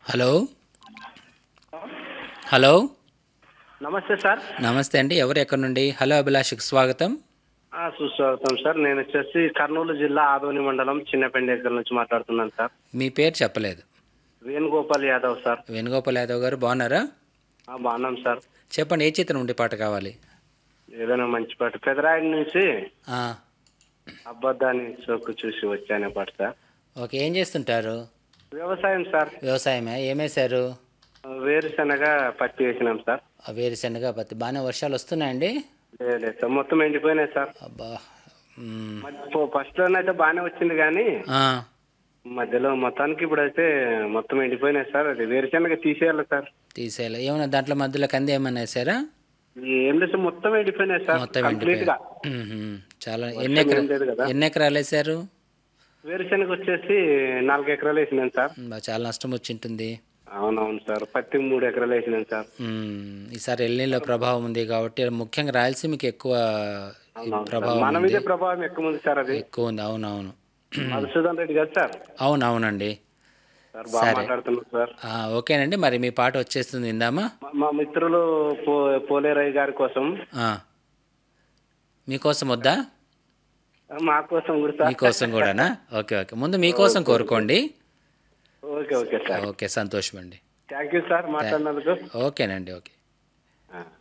Hello hello నమస్తే sir నమస్తే అండి ఎవరు ఎక్కడి నుండి హలో అభిలాష్కి స్వాగతం ఆ, సుస్వాగతం సార్ నేను వచ్చేసి కర్నూలు జిల్లా ఆదోని మండలం చిన్నపెండేకల్ నుంచి మాట్లాడుతున్నాను సార్ మీ పేరు చెప్పలేదు వేణుగోపాల్ యాదవ్ సార్ వేణుగోపాల్ యాదవ్ గారు బాగున్నారా ఆ, బాగున్నాం సార్ చెప్పండి ఏ చిత్రం నుండి పాట కావాలి ఏదైనా మంచి పాట పెదరాయి నుంచి ఆ, అబద్ధాన్ని సోకు చూసి వచ్చానే పాట సార్ ఓకే ఏం చేస్తుంటారు వ్యవసాయం సార్ వ్యవసాయమే ఏమేశారు వేరుశనగ పత్తి వేసినాం సార్ ఆ, వేరుశనగ పత్తి బాగానే వర్షాలు వస్తున్నాయండి లేదు లేదు సార్ మొత్తం ఎండిపోయినాయి సార్ అబ్బా మ్, ఫస్ట్ లోనైతే బాగానే వచ్చింది కానీ ఆ, మధ్యలో మొత్తానికి ఇప్పుడైతే మొత్తం ఎండిపోయినాయి సార్ అది వేరుశనగ తీసేయాలి సార్ తీసేయాలి ఏమన్నా దాంట్లో మధ్యలో కంది ఏమన్నా వేసారా ఏం లేదు సార్ మొత్తం ఎండిపోయినాయి సార్ మొత్తం కంప్లీట్ గా మ్మ్. చాలా ఎన్ని ఎకరా ఏం లేదు కదా. ఎన్ని ఎకరాలు వేసారు వేరుశనగ వచ్చేసి నాలుగు ఎకరాలు వేసినాను సార్ బా, చాలా నష్టం వచ్చి ఉంటుంది అవునవును సార్ పత్తి మూడు ఎకరాలు వేసినాను సార్ మ్మ్. ఈసారి ఎల్నీలో ప్రభావం ఉంది కాబట్టి ముఖ్యంగా రాయలసీమకి ఎక్కువ అవునవును సార్. ప్రభావం మన ఉంది మీదే ప్రభావం ఎక్కువ ఉంది సార్ అది ఎక్కువ ఉంది అవునవును మధుసూదన్ రెడ్డి గారు సార్ అవునవునండి సార్ బాగా మాట్లాడుతున్నారు సార్ ఆ, ఓకేనండి మరి మీ పాట వచ్చేస్తుంది ఇందామా మా- మా మిత్రులు పో పోలేరయ్య గారి కోసం ఆ. మీకోసం వద్దా మా కోసం కూడా సార్ మీకోసం కూడానా ఓకే ఓకే ముందు మీకోసం కోరుకోండి ఓకే ఓకే సార్ ఓకే సంతోషం అండి థ్యాంక్ యూ సార్ మాట్లాడినందుకు ఓకేనండి ఓకే ఆ.